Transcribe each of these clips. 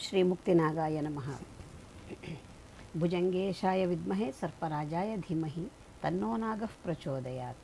ಶ್ರೀ ಮುಕ್ತಿನಾಗಾಯ ನಮಃ ಭುಜಂಗೇಶಾಯ ವಿದ್ಮಹೆ ಸರ್ಪರಾಜಾಯ ಧೀಮಹಿ ತನ್ನೋ ನಾಗಃ ಪ್ರಚೋದಯಾತ್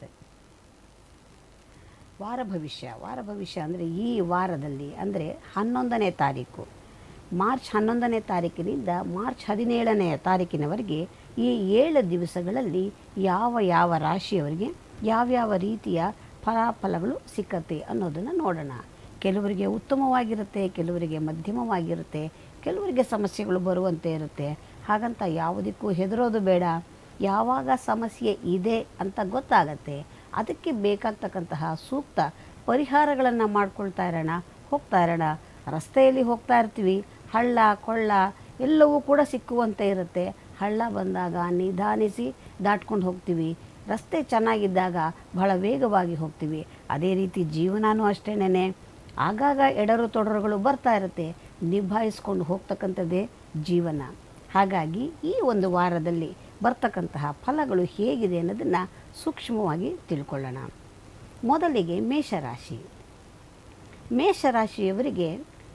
ವಾರ ಭವಿಷ್ಯ ವಾರ ಭವಿಷ್ಯ ಅಂದರೆ ಈ ವಾರದಲ್ಲಿ ಅಂದರೆ ಹನ್ನೊಂದನೇ ತಾರೀಕು ಮಾರ್ಚ್ ಹನ್ನೊಂದನೇ ತಾರೀಕಿನಿಂದ ಮಾರ್ಚ್ ಹದಿನೇಳನೇ ತಾರೀಕಿನವರೆಗೆ ಈ ಏಳು ದಿವಸಗಳಲ್ಲಿ ಯಾವ ಯಾವ ರಾಶಿಯವರಿಗೆ ಯಾವ್ಯಾವ ರೀತಿಯ ಫಲಾಫಲಗಳು ಸಿಕ್ಕತ್ತೆ ಅನ್ನೋದನ್ನು ನೋಡೋಣ ಕೆಲವರಿಗೆ ಉತ್ತಮವಾಗಿರುತ್ತೆ ಕೆಲವರಿಗೆ ಮಧ್ಯಮವಾಗಿರುತ್ತೆ ಕೆಲವರಿಗೆ ಸಮಸ್ಯೆಗಳು ಬರುವಂತೆ ಇರುತ್ತೆ ಹಾಗಂತ ಯಾವುದಕ್ಕೂ ಹೆದರೋದು ಬೇಡ ಯಾವಾಗ ಸಮಸ್ಯೆ ಇದೆ ಅಂತ ಗೊತ್ತಾಗತ್ತೆ ಅದಕ್ಕೆ ಬೇಕಾಗ್ತಕ್ಕಂತಹ ಸೂಕ್ತ ಪರಿಹಾರಗಳನ್ನು ಮಾಡ್ಕೊಳ್ತಾ ಇರೋಣ ಹೋಗ್ತಾ ಇರೋಣ ರಸ್ತೆಯಲ್ಲಿ ಹೋಗ್ತಾ ಇರ್ತೀವಿ ಹಳ್ಳ ಕೊಳ್ಳ ಎಲ್ಲವೂ ಕೂಡ ಸಿಕ್ಕುವಂತೆ ಇರುತ್ತೆ ಹಳ್ಳ ಬಂದಾಗ ನಿಧಾನಿಸಿ ದಾಟ್ಕೊಂಡು ಹೋಗ್ತೀವಿ ರಸ್ತೆ ಚೆನ್ನಾಗಿದ್ದಾಗ ಬಹಳ ವೇಗವಾಗಿ ಹೋಗ್ತೀವಿ ಅದೇ ರೀತಿ ಜೀವನನೂ ಅಷ್ಟೇನೆ ಆಗಾಗ ಎಡರು ತೊಡರುಗಳು ಬರ್ತಾ ಇರುತ್ತೆ ನಿಭಾಯಿಸ್ಕೊಂಡು ಹೋಗ್ತಕ್ಕಂಥದ್ದೇ ಜೀವನ ಹಾಗಾಗಿ ಈ ಒಂದು ವಾರದಲ್ಲಿ ಬರ್ತಕ್ಕಂತಹ ಫಲಗಳು ಹೇಗಿದೆ ಅನ್ನೋದನ್ನು ಸೂಕ್ಷ್ಮವಾಗಿ ತಿಳ್ಕೊಳ್ಳೋಣ ಮೊದಲಿಗೆ ಮೇಷರಾಶಿ ಮೇಷರಾಶಿಯವರಿಗೆ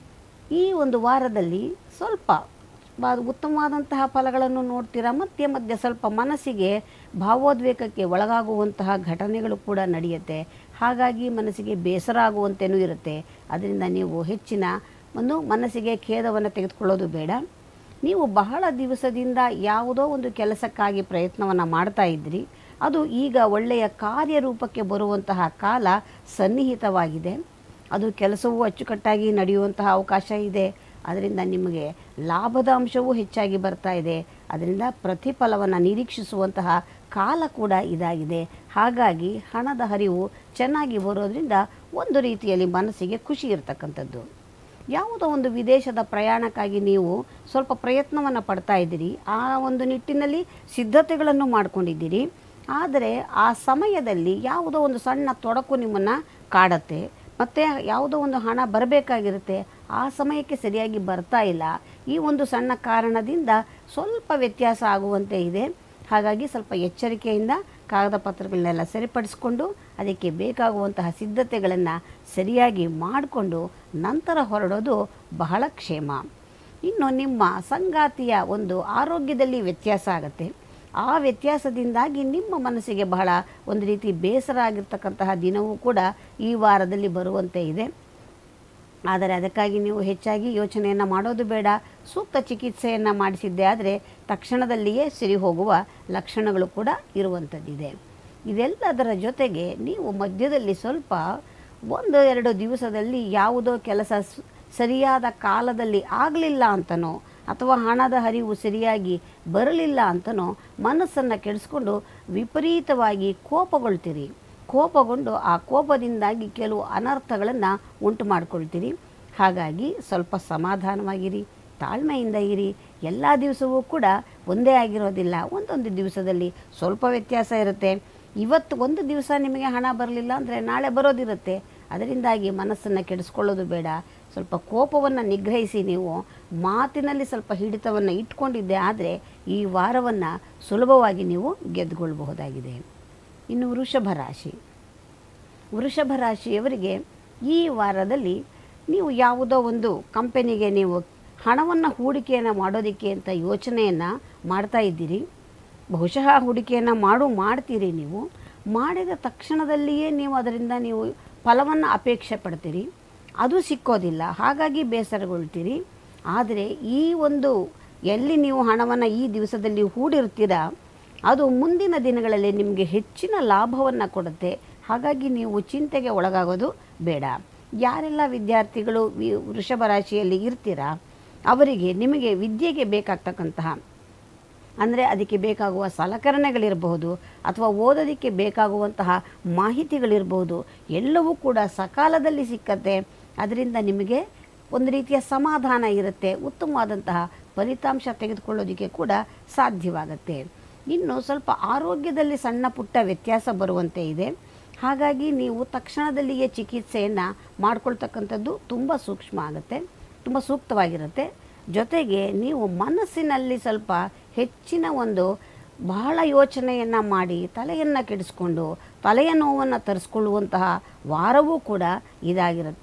ಈ ಒಂದು ವಾರದಲ್ಲಿ ಸ್ವಲ್ಪ ಬಾ- ಉತ್ತಮವಾದಂತಹ ಫಲಗಳನ್ನು ನೋಡ್ತೀರಾ ಮಧ್ಯೆ ಮಧ್ಯೆ ಸ್ವಲ್ಪ ಮನಸ್ಸಿಗೆ ಭಾವೋದ್ವೇಗಕ್ಕೆ ಒಳಗಾಗುವಂತಹ ಘಟನೆಗಳು ಕೂಡ ನಡೆಯುತ್ತೆ ಹಾಗಾಗಿ ಮನಸ್ಸಿಗೆ ಬೇಸರ ಆಗುವಂತೆಯೂ ಇರುತ್ತೆ ಅದರಿಂದ ನೀವು ಹೆಚ್ಚಿನ ಒಂದು ಮನಸ್ಸಿಗೆ ಖೇದವನ್ನು ತೆಗೆದುಕೊಳ್ಳೋದು ಬೇಡ ನೀವು ಬಹಳ ದಿವಸದಿಂದ ಯಾವುದೋ ಒಂದು ಕೆಲಸಕ್ಕಾಗಿ ಪ್ರಯತ್ನವನ್ನು ಮಾಡ್ತಾ ಇದ್ರಿ ಅದು ಈಗ ಒಳ್ಳೆಯ ಕಾರ್ಯರೂಪಕ್ಕೆ ಬರುವಂತಹ ಕಾಲ ಸನ್ನಿಹಿತವಾಗಿದೆ ಅದು ಕೆಲಸವೂ ಅಚ್ಚುಕಟ್ಟಾಗಿ ನಡೆಯುವಂತಹ ಅವಕಾಶ ಇದೆ ಅದರಿಂದ ನಿಮಗೆ ಲಾಭದ ಅಂಶವೂ ಹೆಚ್ಚಾಗಿ ಬರ್ತಾ ಇದೆ ಅದರಿಂದ ಪ್ರತಿಫಲವನ್ನು ನಿರೀಕ್ಷಿಸುವಂತಹ ಕಾಲ ಕೂಡ ಇದಾಗಿದೆ ಹಾಗಾಗಿ ಹಣದ ಹರಿವು ಚೆನ್ನಾಗಿ ಬರೋದ್ರಿಂದ ಒಂದು ರೀತಿಯಲ್ಲಿ ಮನಸ್ಸಿಗೆ ಖುಷಿ ಇರತಕ್ಕಂಥದ್ದು ಯಾವುದೋ ಒಂದು ವಿದೇಶದ ಪ್ರಯಾಣಕ್ಕಾಗಿ ನೀವು ಸ್ವಲ್ಪ ಪ್ರಯತ್ನವನ್ನು ಪಡ್ತಾ ಇದ್ದೀರಿ ಆ ಒಂದು ನಿಟ್ಟಿನಲ್ಲಿ ಸಿದ್ಧತೆಗಳನ್ನು ಮಾಡ್ಕೊಂಡಿದ್ದೀರಿ ಆದರೆ ಆ ಸಮಯದಲ್ಲಿ ಯಾವುದೋ ಒಂದು ಸಣ್ಣ ತೊಡಕು ನಿಮ್ಮನ್ನು ಕಾಡತ್ತೆ ಮತ್ತು ಯಾವುದೋ ಒಂದು ಹಣ ಬರಬೇಕಾಗಿರುತ್ತೆ ಆ ಸಮಯಕ್ಕೆ ಸರಿಯಾಗಿ ಬರ್ತಾ ಇಲ್ಲ ಈ ಒಂದು ಸಣ್ಣ ಕಾರಣದಿಂದ ಸ್ವಲ್ಪ ವ್ಯತ್ಯಾಸ ಆಗುವಂತೆ ಇದೆ ಹಾಗಾಗಿ ಸ್ವಲ್ಪ ಎಚ್ಚರಿಕೆಯಿಂದ ಕಾಗದ ಪತ್ರಗಳನ್ನೆಲ್ಲ ಸರಿಪಡಿಸ್ಕೊಂಡು ಅದಕ್ಕೆ ಬೇಕಾಗುವಂತಹ ಸಿದ್ಧತೆಗಳನ್ನು ಸರಿಯಾಗಿ ಮಾಡಿಕೊಂಡು ನಂತರ ಹೊರಡೋದು ಬಹಳ ಕ್ಷೇಮ ಇನ್ನು ನಿಮ್ಮ ಸಂಗಾತಿಯ ಒಂದು ಆರೋಗ್ಯದಲ್ಲಿ ವ್ಯತ್ಯಾಸ ಆಗುತ್ತೆ ಆ ವ್ಯತ್ಯಾಸದಿಂದಾಗಿ ನಿಮ್ಮ ಮನಸ್ಸಿಗೆ ಬಹಳ ಒಂದು ರೀತಿ ಬೇಸರ ಆಗಿರ್ತಕ್ಕಂತಹ ದಿನವೂ ಕೂಡ ಈ ವಾರದಲ್ಲಿ ಬರುವಂತೆ ಇದೆ ಆದರೆ ಅದಕ್ಕಾಗಿ ನೀವು ಹೆಚ್ಚಾಗಿ ಯೋಚನೆಯನ್ನು ಮಾಡೋದು ಬೇಡ ಸೂಕ್ತ ಚಿಕಿತ್ಸೆಯನ್ನು ಮಾಡಿಸಿದ್ದೆ ಆದರೆ ತಕ್ಷಣದಲ್ಲಿಯೇ ಸಿರಿ ಹೋಗುವ ಲಕ್ಷಣಗಳು ಕೂಡ ಇರುವಂಥದ್ದಿದೆ ಇದೆಲ್ಲದರ ಜೊತೆಗೆ ನೀವು ಮಧ್ಯದಲ್ಲಿ ಸ್ವಲ್ಪ ಒಂದು ಎರಡು ದಿವಸದಲ್ಲಿ ಯಾವುದೋ ಕೆಲಸ ಸ್- ಸರಿಯಾದ ಕಾಲದಲ್ಲಿ ಆಗಲಿಲ್ಲ ಅಂತನೋ ಅಥವಾ ಹಣದ ಹರಿವು ಸರಿಯಾಗಿ ಬರಲಿಲ್ಲ ಅಂತನೋ ಮನಸ್ಸನ್ನು ಕೆಡಿಸ್ಕೊಂಡು ವಿಪರೀತವಾಗಿ ಕೋಪಗೊಳ್ತೀರಿ ಕೋಪಗೊಂಡು ಆ ಕೋಪದಿಂದಾಗಿ ಕೆಲವು ಅನರ್ಥಗಳನ್ನು ಉಂಟು ಮಾಡ್ಕೊಳ್ತೀರಿ ಹಾಗಾಗಿ ಸ್ವಲ್ಪ ಸಮಾಧಾನವಾಗಿರಿ ತಾಳ್ಮೆಯಿಂದ ಇರಿ ಎಲ್ಲ ದಿವಸವೂ ಕೂಡ ಒಂದೇ ಆಗಿರೋದಿಲ್ಲ ಒಂದೊಂದು ದಿವಸದಲ್ಲಿ ಸ್ವಲ್ಪ ವ್ಯತ್ಯಾಸ ಇರುತ್ತೆ ಇವತ್ತು ಒಂದು ದಿವಸ ನಿಮಗೆ ಹಣ ಬರಲಿಲ್ಲ ಅಂದರೆ ನಾಳೆ ಬರೋದಿರುತ್ತೆ ಅದರಿಂದಾಗಿ ಮನಸ್ಸನ್ನು ಕೆಡಿಸ್ಕೊಳ್ಳೋದು ಬೇಡ ಸ್ವಲ್ಪ ಕೋಪವನ್ನು ನಿಗ್ರಹಿಸಿ ನೀವು ಮಾತಿನಲ್ಲಿ ಸ್ವಲ್ಪ ಹಿಡಿತವನ್ನು ಇಟ್ಕೊಂಡಿದ್ದೆ ಆದರೆ ಈ ವಾರವನ್ನು ಸುಲಭವಾಗಿ ನೀವು ಗೆದ್ದುಕೊಳ್ಬಹುದಾಗಿದೆ ಇನ್ನು ವೃಷಭ ರಾಶಿ ವೃಷಭ ರಾಶಿಯವರಿಗೆ ಈ ವಾರದಲ್ಲಿ ನೀವು ಯಾವುದೋ ಒಂದು ಕಂಪನಿಗೆ ನೀವು ಹಣವನ್ನು ಹೂಡಿಕೆಯನ್ನು ಮಾಡೋದಕ್ಕೆ ಅಂತ ಯೋಚನೆಯನ್ನು ಮಾಡ್ತಾ ಇದ್ದೀರಿ ಬಹುಶಃ ಹೂಡಿಕೆಯನ್ನು ಮಾಡು ಮಾಡ್ತೀರಿ ನೀವು ಮಾಡಿದ ತಕ್ಷಣದಲ್ಲಿಯೇ ನೀವು ಅದರಿಂದ ನೀವು ಫಲವನ್ನು ಅಪೇಕ್ಷೆ ಪಡ್ತೀರಿ ಅದು ಸಿಕ್ಕೋದಿಲ್ಲ ಹಾಗಾಗಿ ಬೇಸರಗೊಳ್ತೀರಿ ಆದರೆ ಈ ಒಂದು ಎಲ್ಲಿ ನೀವು ಹಣವನ್ನು ಈ ದಿವಸದಲ್ಲಿ ಹೂಡಿರ್ತೀರಾ ಅದು ಮುಂದಿನ ದಿನಗಳಲ್ಲಿ ನಿಮಗೆ ಹೆಚ್ಚಿನ ಲಾಭವನ್ನು ಕೊಡುತ್ತೆ ಹಾಗಾಗಿ ನೀವು ಚಿಂತೆಗೆ ಒಳಗಾಗೋದು ಬೇಡ ಯಾರೆಲ್ಲ ವಿದ್ಯಾರ್ಥಿಗಳು ವಿ- ವೃಷಭ ರಾಶಿಯಲ್ಲಿ ಇರ್ತೀರಾ ಅವರಿಗೆ ನಿಮಗೆ ವಿದ್ಯೆಗೆ ಬೇಕಾಗ್ತಕ್ಕಂತಹ ಅಂದರೆ ಅದಕ್ಕೆ ಬೇಕಾಗುವ ಸಲಕರಣೆಗಳಿರಬಹುದು ಅಥವಾ ಓದೋದಕ್ಕೆ ಬೇಕಾಗುವಂತಹ ಮಾಹಿತಿಗಳಿರ್ಬೋದು ಎಲ್ಲವೂ ಕೂಡ ಸಕಾಲದಲ್ಲಿ ಸಿಕ್ಕತ್ತೆ ಅದರಿಂದ ನಿಮಗೆ ಒಂದು ರೀತಿಯ ಸಮಾಧಾನ ಇರುತ್ತೆ ಉತ್ತಮವಾದಂತಹ ಫಲಿತಾಂಶ ತೆಗೆದುಕೊಳ್ಳೋದಕ್ಕೆ ಕೂಡ ಸಾಧ್ಯವಾಗುತ್ತೆ ಇನ್ನು ಸ್ವಲ್ಪ ಆರೋಗ್ಯದಲ್ಲಿ ಸಣ್ಣ ಪುಟ್ಟ ವ್ಯತ್ಯಾಸ ಬರುವಂತೆ ಇದೆ ಹಾಗಾಗಿ ನೀವು ತಕ್ಷಣದಲ್ಲಿಯೇ ಚಿಕಿತ್ಸೆಯನ್ನು ಮಾಡ್ಕೊಳ್ತಕ್ಕಂಥದ್ದು ತುಂಬ ಸೂಕ್ಷ್ಮ ಆಗುತ್ತೆ ತುಂಬ ಸೂಕ್ತವಾಗಿರುತ್ತೆ ಜೊತೆಗೆ ನೀವು ಮನಸ್ಸಿನಲ್ಲಿ ಸ್ವಲ್ಪ ಹೆಚ್ಚಿನ ಒಂದು ಬಹಳ ಯೋಚನೆಯನ್ನು ಮಾಡಿ ತಲೆಯನ್ನು ಕೆಡಿಸ್ಕೊಂಡು ತಲೆಯ ನೋವನ್ನು ತರಿಸ್ಕೊಳ್ಳುವಂತಹ ವಾರವೂ ಕೂಡ ಇದಾಗಿರುತ್ತೆ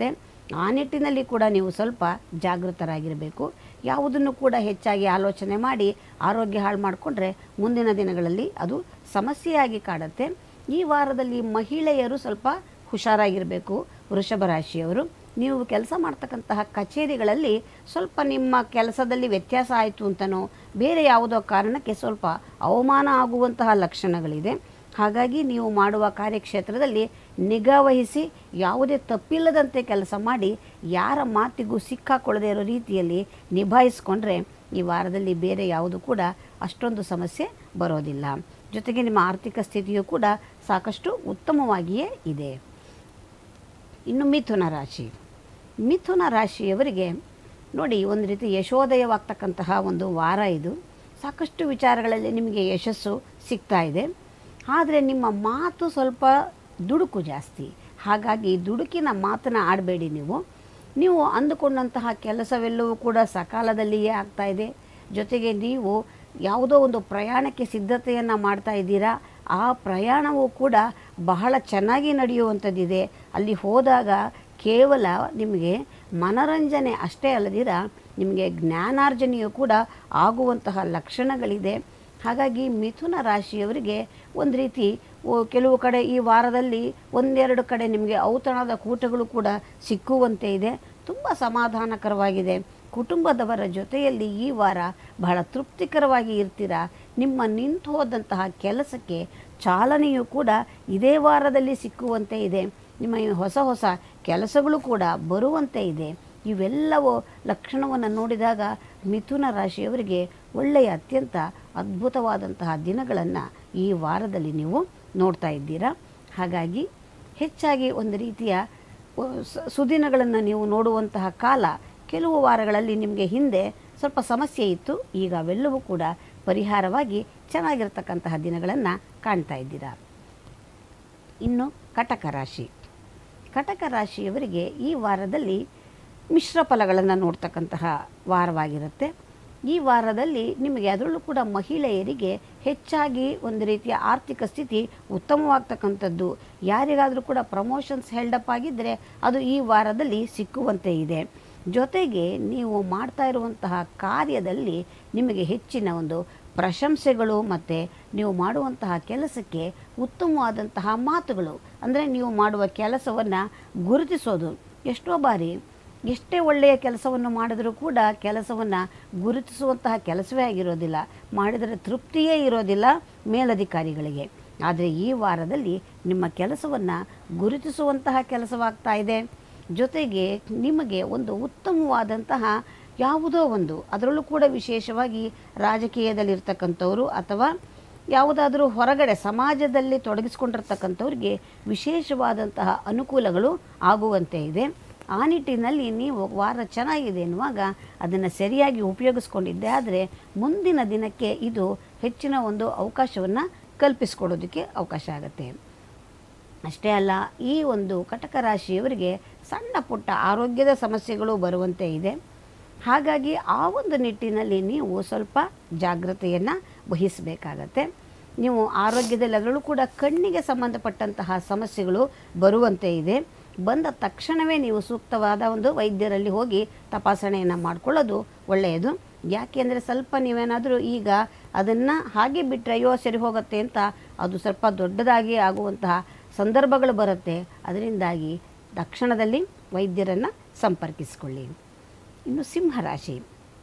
ಆ ನಿಟ್ಟಿನಲ್ಲಿ ಕೂಡ ನೀವು ಸ್ವಲ್ಪ ಜಾಗೃತರಾಗಿರಬೇಕು ಯಾವುದನ್ನು ಕೂಡ ಹೆಚ್ಚಾಗಿ ಆಲೋಚನೆ ಮಾಡಿ ಆರೋಗ್ಯ ಹಾಳು ಮಾಡಿಕೊಂಡ್ರೆ ಮುಂದಿನ ದಿನಗಳಲ್ಲಿ ಅದು ಸಮಸ್ಯೆಯಾಗಿ ಕಾಡುತ್ತೆ ಈ ವಾರದಲ್ಲಿ ಮಹಿಳೆಯರು ಸ್ವಲ್ಪ ಹುಷಾರಾಗಿರಬೇಕು ವೃಷಭ ರಾಶಿಯವರು ನೀವು ಕೆಲಸ ಮಾಡ್ತಕ್ಕಂತಹ ಕಚೇರಿಗಳಲ್ಲಿ ಸ್ವಲ್ಪ ನಿಮ್ಮ ಕೆಲಸದಲ್ಲಿ ವ್ಯತ್ಯಾಸ ಆಯಿತು ಅಂತನೋ ಬೇರೆ ಯಾವುದೋ ಕಾರಣಕ್ಕೆ ಸ್ವಲ್ಪ ಅವಮಾನ ಆಗುವಂತಹ ಲಕ್ಷಣಗಳಿದೆ ಹಾಗಾಗಿ ನೀವು ಮಾಡುವ ಕಾರ್ಯಕ್ಷೇತ್ರದಲ್ಲಿ ನಿಗಾ ವಹಿಸಿ ಯಾವುದೇ ತಪ್ಪಿಲ್ಲದಂತೆ ಕೆಲಸ ಮಾಡಿ ಯಾರ ಮಾತಿಗೂ ಸಿಕ್ಕಾಕೊಳ್ಳದೇ ಇರೋ ರೀತಿಯಲ್ಲಿ ನಿಭಾಯಿಸ್ಕೊಂಡ್ರೆ ಈ ವಾರದಲ್ಲಿ ಬೇರೆ ಯಾವುದು ಕೂಡ ಅಷ್ಟೊಂದು ಸಮಸ್ಯೆ ಬರೋದಿಲ್ಲ ಜೊತೆಗೆ ನಿಮ್ಮ ಆರ್ಥಿಕ ಸ್ಥಿತಿಯು ಕೂಡ ಸಾಕಷ್ಟು ಉತ್ತಮವಾಗಿಯೇ ಇದೆ ಇನ್ನು ಮಿಥುನ ರಾಶಿ ಮಿಥುನ ರಾಶಿಯವರಿಗೆ ನೋಡಿ ಒಂದು ರೀತಿ ಯಶೋದಯವಾಗ್ತಕ್ಕಂತಹ ಒಂದು ವಾರ ಇದು ಸಾಕಷ್ಟು ವಿಚಾರಗಳಲ್ಲಿ ನಿಮಗೆ ಯಶಸ್ಸು ಸಿಗ್ತಾ ಇದೆ ಆದರೆ ನಿಮ್ಮ ಮಾತು ಸ್ವಲ್ಪ ದುಡುಕು ಜಾಸ್ತಿ ಹಾಗಾಗಿ ದುಡುಕಿನ ಮಾತನ್ನ ಆಡಬೇಡಿ ನೀವು ನೀವು ಅಂದುಕೊಂಡಂತಹ ಕೆಲಸವೆಲ್ಲವೂ ಕೂಡ ಸಕಾಲದಲ್ಲಿಯೇ ಆಗ್ತಾ ಇದೆ ಜೊತೆಗೆ ನೀವು ಯಾವುದೋ ಒಂದು ಪ್ರಯಾಣಕ್ಕೆ ಸಿದ್ಧತೆಯನ್ನು ಮಾಡ್ತಾ ಇದ್ದೀರಾ ಆ ಪ್ರಯಾಣವೂ ಕೂಡ ಬಹಳ ಚೆನ್ನಾಗಿ ನಡೆಯುವಂಥದ್ದಿದೆ ಅಲ್ಲಿ ಹೋದಾಗ ಕೇವಲ ನಿಮಗೆ ಮನರಂಜನೆ ಅಷ್ಟೇ ಅಲ್ಲದಿರ ನಿಮಗೆ ಜ್ಞಾನಾರ್ಜನೆಯೂ ಕೂಡ ಆಗುವಂತಹ ಲಕ್ಷಣಗಳಿದೆ ಹಾಗಾಗಿ ಮಿಥುನ ರಾಶಿಯವರಿಗೆ ಒಂದು ರೀತಿ ಓ- ಕೆಲವು ಕಡೆ ಈ ವಾರದಲ್ಲಿ ಒಂದೆರಡು ಕಡೆ ನಿಮಗೆ ಔತಣದ ಕೂಟಗಳು ಕೂಡ ಸಿಕ್ಕುವಂತೆ ಇದೆ ತುಂಬ ಸಮಾಧಾನಕರವಾಗಿದೆ ಕುಟುಂಬದವರ ಜೊತೆಯಲ್ಲಿ ಈ ವಾರ ಬಹಳ ತೃಪ್ತಿಕರವಾಗಿ ಇರ್ತೀರಾ ನಿಮ್ಮ ನಿಂತು ಹೋದಂತಹ ಕೆಲಸಕ್ಕೆ ಚಾಲನೆಯೂ ಕೂಡ ಇದೇ ವಾರದಲ್ಲಿ ಸಿಕ್ಕುವಂತೆ ಇದೆ ನಿಮ್ಮ ಈ ಹೊಸ ಹೊಸ ಕೆಲಸಗಳು ಕೂಡ ಬರುವಂತೆ ಇದೆ ಇವೆಲ್ಲವೂ ಲಕ್ಷಣವನ್ನು ನೋಡಿದಾಗ ಮಿಥುನ ರಾಶಿಯವರಿಗೆ ಒಳ್ಳೆಯ ಅತ್ಯಂತ ಅದ್ಭುತವಾದಂತಹ ದಿನಗಳನ್ನು ಈ ವಾರದಲ್ಲಿ ನೀವು ನೋಡ್ತಾ ಇದ್ದೀರಾ ಹಾಗಾಗಿ ಹೆಚ್ಚಾಗಿ ಒಂದು ರೀತಿಯ ಆ, ಸ- ಸುದಿನಗಳನ್ನು ನೀವು ನೋಡುವಂತಹ ಕಾಲ ಕೆಲವು ವಾರಗಳಲ್ಲಿ ನಿಮಗೆ ಹಿಂದೆ ಸ್ವಲ್ಪ ಸಮಸ್ಯೆ ಇತ್ತು ಈಗ ಅವೆಲ್ಲವೂ ಕೂಡ ಪರಿಹಾರವಾಗಿ ಚೆನ್ನಾಗಿರ್ತಕ್ಕಂತಹ ದಿನಗಳನ್ನು ಕಾಣ್ತಾ ಇದ್ದೀರಾ ಇನ್ನು ಕಟಕ ರಾಶಿ ಕಟಕ ರಾಶಿಯವರಿಗೆ ಈ ವಾರದಲ್ಲಿ ಮಿಶ್ರ ಫಲಗಳನ್ನು ನೋಡ್ತಕ್ಕಂತಹ ವಾರವಾಗಿರುತ್ತೆ ಈ ವಾರದಲ್ಲಿ ನಿಮಗೆ ಅದರಲ್ಲೂ ಕೂಡ ಮಹಿಳೆಯರಿಗೆ ಹೆಚ್ಚಾಗಿ ಒಂದು ರೀತಿಯ ಆರ್ಥಿಕ ಸ್ಥಿತಿ ಉತ್ತಮವಾಗ್ತಕ್ಕಂಥದ್ದು ಯಾರಿಗಾದರೂ ಕೂಡ ಪ್ರಮೋಷನ್ಸ್ ಹೆಲ್ಡಪ್ ಆಗಿದ್ದರೆ ಅದು ಈ ವಾರದಲ್ಲಿ ಸಿಕ್ಕುವಂತೆ ಇದೆ ಜೊತೆಗೆ ನೀವು ಮಾಡ್ತಾ ಇರುವಂತಹ ಕಾರ್ಯದಲ್ಲಿ ನಿಮಗೆ ಹೆಚ್ಚಿನ ಒಂದು ಪ್ರಶಂಸೆಗಳು ಮತ್ತು ನೀವು ಮಾಡುವಂತಹ ಕೆಲಸಕ್ಕೆ ಉತ್ತಮವಾದಂತಹ ಮಾತುಗಳು ಅಂದರೆ ನೀವು ಮಾಡುವ ಕೆಲಸವನ್ನು ಗುರುತಿಸೋದು ಎಷ್ಟೋ ಬಾರಿ ಎಷ್ಟೇ ಒಳ್ಳೆಯ ಕೆಲಸವನ್ನು ಮಾಡಿದರೂ ಕೂಡ ಕೆಲಸವನ್ನು ಗುರುತಿಸುವಂತಹ ಕೆಲಸವೇ ಆಗಿರೋದಿಲ್ಲ ಮಾಡಿದರೆ ತೃಪ್ತಿಯೇ ಇರೋದಿಲ್ಲ ಮೇಲಧಿಕಾರಿಗಳಿಗೆ ಆದರೆ ಈ ವಾರದಲ್ಲಿ ನಿಮ್ಮ ಕೆಲಸವನ್ನು ಗುರುತಿಸುವಂತಹ ಕೆಲಸವಾಗ್ತಾ ಇದೆ ಜೊತೆಗೆ ನಿಮಗೆ ಒಂದು ಉತ್ತಮವಾದಂತಹ ಯಾವುದೋ ಒಂದು ಅದರಲ್ಲೂ ಕೂಡ ವಿಶೇಷವಾಗಿ ರಾಜಕೀಯದಲ್ಲಿರ್ತಕ್ಕಂಥವ್ರು ಅಥವಾ ಯಾವುದಾದ್ರೂ ಹೊರಗಡೆ ಸಮಾಜದಲ್ಲಿ ತೊಡಗಿಸ್ಕೊಂಡಿರ್ತಕ್ಕಂಥವ್ರಿಗೆ ವಿಶೇಷವಾದಂತಹ ಅನುಕೂಲಗಳು ಆಗುವಂತೆ ಇದೆ ಆ ನಿಟ್ಟಿನಲ್ಲಿ ನೀವು ವಾರ ಚೆನ್ನಾಗಿದೆ ಎನ್ನುವಾಗ ಅದನ್ನು ಸರಿಯಾಗಿ ಉಪಯೋಗಿಸ್ಕೊಂಡಿದ್ದೆ ಆದರೆ ಮುಂದಿನ ದಿನಕ್ಕೆ ಇದು ಹೆಚ್ಚಿನ ಒಂದು ಅವಕಾಶವನ್ನು ಕಲ್ಪಿಸ್ಕೊಡೋದಕ್ಕೆ ಅವಕಾಶ ಆಗುತ್ತೆ ಅಷ್ಟೇ ಅಲ್ಲ ಈ ಒಂದು ಕಟಕ ರಾಶಿಯವರಿಗೆ ಸಣ್ಣ ಪುಟ್ಟ ಆರೋಗ್ಯದ ಸಮಸ್ಯೆಗಳು ಬರುವಂತೆ ಇದೆ ಹಾಗಾಗಿ ಆ ಒಂದು ನಿಟ್ಟಿನಲ್ಲಿ ನೀವು ಸ್ವಲ್ಪ ಜಾಗ್ರತೆಯನ್ನು ವಹಿಸಬೇಕಾಗತ್ತೆ ನೀವು ಆರೋಗ್ಯದಲ್ಲಿ ಅದರಲ್ಲೂ ಕೂಡ ಕಣ್ಣಿಗೆ ಸಂಬಂಧಪಟ್ಟಂತಹ ಸಮಸ್ಯೆಗಳು ಬರುವಂತೆ ಇದೆ ಬಂದ ತಕ್ಷಣವೇ ನೀವು ಸೂಕ್ತವಾದ ಒಂದು ವೈದ್ಯರಲ್ಲಿ ಹೋಗಿ ತಪಾಸಣೆಯನ್ನು ಮಾಡಿಕೊಳ್ಳೋದು ಒಳ್ಳೆಯದು ಯಾಕೆಂದರೆ ಸ್ವಲ್ಪ ನೀವೇನಾದರೂ ಈಗ ಅದನ್ನು ಹಾಗೆ ಬಿಟ್ಟರೆ ಅಯ್ಯೋ ಸರಿ ಹೋಗುತ್ತೆ ಅಂತ ಅದು ಸ್ವಲ್ಪ ದೊಡ್ಡದಾಗಿ ಆಗುವಂತಹ ಸಂದರ್ಭಗಳು ಬರುತ್ತೆ ಅದರಿಂದಾಗಿ ತಕ್ಷಣದಲ್ಲಿ ವೈದ್ಯರನ್ನು ಸಂಪರ್ಕಿಸಿಕೊಳ್ಳಿ ಇನ್ನು ಸಿಂಹರಾಶಿ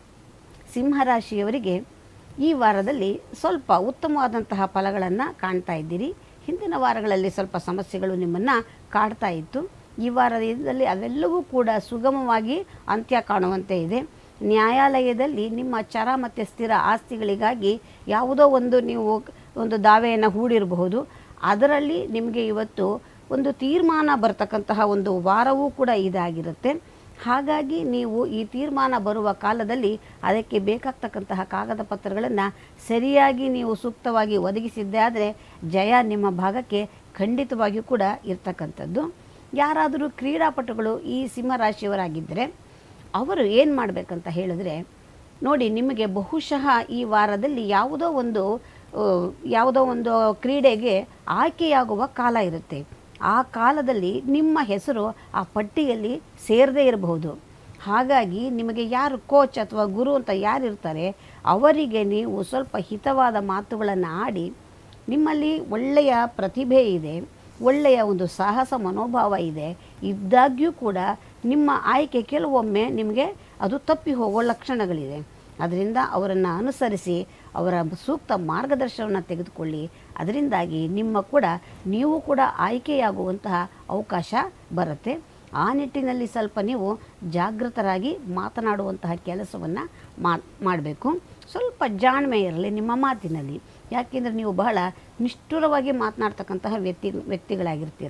ಸಿಂಹರಾಶಿಯವರಿಗೆ ಈ ವಾರದಲ್ಲಿ ಸ್ವಲ್ಪ ಉತ್ತಮವಾದಂತಹ ಫಲಗಳನ್ನು ಕಾಣ್ತಾ ಇದ್ದೀರಿ ಹಿಂದಿನ ವಾರಗಳಲ್ಲಿ ಸ್ವಲ್ಪ ಸಮಸ್ಯೆಗಳು ನಿಮ್ಮನ್ನು ಕಾಡ್ತಾ ಇತ್ತು ಈ ವಾರದಲ್ಲಿ ಅವೆಲ್ಲವೂ ಕೂಡ ಸುಗಮವಾಗಿ ಅಂತ್ಯ ಕಾಣುವಂತೆ ಇದೆ ನ್ಯಾಯಾಲಯದಲ್ಲಿ ನಿಮ್ಮ ಚರ ಮತ್ತು ಸ್ಥಿರ ಆಸ್ತಿಗಳಿಗಾಗಿ ಯಾವುದೋ ಒಂದು ನೀವು ಒಂದು ದಾವೆಯನ್ನು ಹೂಡಿರಬಹುದು ಅದರಲ್ಲಿ ನಿಮಗೆ ಇವತ್ತು ಒಂದು ತೀರ್ಮಾನ ಬರ್ತಕ್ಕಂತಹ ಒಂದು ವಾರವೂ ಕೂಡ ಇದಾಗಿರುತ್ತೆ ಹಾಗಾಗಿ ನೀವು ಈ ತೀರ್ಮಾನ ಬರುವ ಕಾಲದಲ್ಲಿ ಅದಕ್ಕೆ ಬೇಕಾಗ್ತಕ್ಕಂತಹ ಕಾಗದ ಪತ್ರಗಳನ್ನು ಸರಿಯಾಗಿ ನೀವು ಸೂಕ್ತವಾಗಿ ಒದಗಿಸಿದ್ದೇ ಆದರೆ ಜಯ ನಿಮ್ಮ ಭಾಗಕ್ಕೆ ಖಂಡಿತವಾಗಿಯೂ ಕೂಡ ಇರ್ತಕ್ಕಂಥದ್ದು ಯಾರಾದರೂ ಕ್ರೀಡಾಪಟುಗಳು ಈ ಸಿಂಹರಾಶಿಯವರಾಗಿದ್ದರೆ ಅವರು ಏನು ಮಾಡಬೇಕಂತ ಹೇಳಿದ್ರೆ ನೋಡಿ ನಿಮಗೆ ಬಹುಶಃ ಈ ವಾರದಲ್ಲಿ ಯಾವುದೋ ಒಂದು ಆ, ಯಾವುದೋ ಒಂದು ಕ್ರೀಡೆಗೆ ಆಯ್ಕೆಯಾಗುವ ಕಾಲ ಇರುತ್ತೆ ಆ ಕಾಲದಲ್ಲಿ ನಿಮ್ಮ ಹೆಸರು ಆ ಪಟ್ಟಿಯಲ್ಲಿ ಸೇರದೇ ಇರಬಹುದು ಹಾಗಾಗಿ ನಿಮಗೆ ಯಾರು ಕೋಚ್ ಅಥವಾ ಗುರು ಅಂತ ಯಾರಿರ್ತಾರೆ ಅವರಿಗೆ ನೀವು ಸ್ವಲ್ಪ ಹಿತವಾದ ಮಾತುಗಳನ್ನು ಆಡಿ ನಿಮ್ಮಲ್ಲಿ ಒಳ್ಳೆಯ ಪ್ರತಿಭೆ ಇದೆ ಒಳ್ಳೆಯ ಒಂದು ಸಾಹಸ ಮನೋಭಾವ ಇದೆ ಇದ್ದಾಗ್ಯೂ ಕೂಡ ನಿಮ್ಮ ಆಯ್ಕೆ ಕೆಲವೊಮ್ಮೆ ನಿಮಗೆ ಅದು ತಪ್ಪಿ ಹೋಗೋ ಲಕ್ಷಣಗಳಿದೆ ಅದರಿಂದ ಅವರನ್ನು ಅನುಸರಿಸಿ ಅವರ ಸೂಕ್ತ ಮಾರ್ಗದರ್ಶನವನ್ನು ತೆಗೆದುಕೊಳ್ಳಿ ಅದರಿಂದಾಗಿ ನಿಮ್ಮ ಕೂಡ ನೀವು ಕೂಡ ಆಯ್ಕೆಯಾಗುವಂತಹ ಅವಕಾಶ ಬರುತ್ತೆ ಆ ನಿಟ್ಟಿನಲ್ಲಿ ಸ್ವಲ್ಪ ನೀವು ಜಾಗೃತರಾಗಿ ಮಾತನಾಡುವಂತಹ ಕೆಲಸವನ್ನು ಮಾಡಬೇಕು ಸ್ವಲ್ಪ ಜಾಣ್ಮೆ ಇರಲಿ ನಿಮ್ಮ ಮಾತಿನಲ್ಲಿ ಯಾಕೆಂದರೆ ನೀವು ಬಹಳ ನಿಷ್ಠುರವಾಗಿ ಮಾತನಾಡ್ತಕ್ಕಂತಹ ವ್ಯಕ್ತಿ ವ್ಯಕ್ತಿಗಳಾಗಿರ್ತೀರ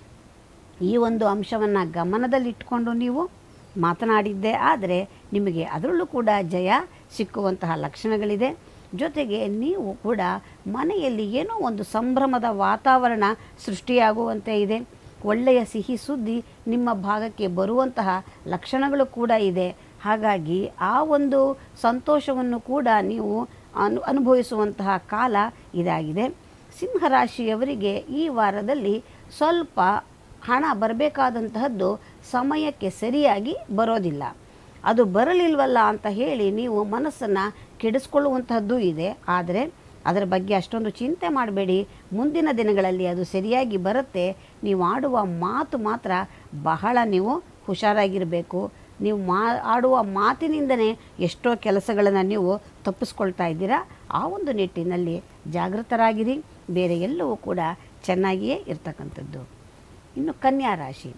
ಈ ಒಂದು ಅಂಶವನ್ನು ಗಮನದಲ್ಲಿಟ್ಕೊಂಡು ನೀವು ಮಾತನಾಡಿದ್ದೇ ಆದರೆ ನಿಮಗೆ ಅದರಲ್ಲೂ ಕೂಡ ಜಯ ಸಿಕ್ಕುವಂತಹ ಲಕ್ಷಣಗಳಿದೆ ಜೊತೆಗೆ ನೀವು ಕೂಡ ಮನೆಯಲ್ಲಿ ಏನೋ ಒಂದು ಸಂಭ್ರಮದ ವಾತಾವರಣ ಸೃಷ್ಟಿಯಾಗುವಂತೆ ಇದೆ ಒಳ್ಳೆಯ ಸಿಹಿ ಸುದ್ದಿ ನಿಮ್ಮ ಭಾಗಕ್ಕೆ ಬರುವಂತಹ ಲಕ್ಷಣಗಳು ಕೂಡ ಇದೆ ಹಾಗಾಗಿ ಆ ಒಂದು ಸಂತೋಷವನ್ನು ಕೂಡ ನೀವು ಅನು ಅನುಭವಿಸುವಂತಹ ಕಾಲ ಇದಾಗಿದೆ ಸಿಂಹರಾಶಿಯವರಿಗೆ ಈ ವಾರದಲ್ಲಿ ಸ್ವಲ್ಪ ಹಣ ಬರಬೇಕಾದಂತಹದ್ದು ಸಮಯಕ್ಕೆ ಸರಿಯಾಗಿ ಬರೋದಿಲ್ಲ ಅದು ಬರಲಿಲ್ವಲ್ಲ ಅಂತ ಹೇಳಿ ನೀವು ಮನಸ್ಸನ್ನು ಕೆಡಿಸ್ಕೊಳ್ಳುವಂತಹದ್ದು ಇದೆ ಆದರೆ ಅದರ ಬಗ್ಗೆ ಅಷ್ಟೊಂದು ಚಿಂತೆ ಮಾಡಬೇಡಿ ಮುಂದಿನ ದಿನಗಳಲ್ಲಿ ಅದು ಸರಿಯಾಗಿ ಬರುತ್ತೆ ನೀವು ಆಡುವ ಮಾತು ಮಾತ್ರ ಬಹಳ ನೀವು ಹುಷಾರಾಗಿರಬೇಕು ನೀವು ಮಾ ಆಡುವ ಮಾತಿನಿಂದನೇ ಎಷ್ಟೋ ಕೆಲಸಗಳನ್ನು ನೀವು ತಪ್ಪಿಸ್ಕೊಳ್ತಾ ಇದ್ದೀರಾ ಆ ಒಂದು ನಿಟ್ಟಿನಲ್ಲಿ ಜಾಗೃತರಾಗಿರಿ ಬೇರೆ ಎಲ್ಲವೂ ಕೂಡ ಚೆನ್ನಾಗಿಯೇ ಇರ್ತಕ್ಕಂಥದ್ದು ಇನ್ನು ಕನ್ಯಾ ರಾಶಿ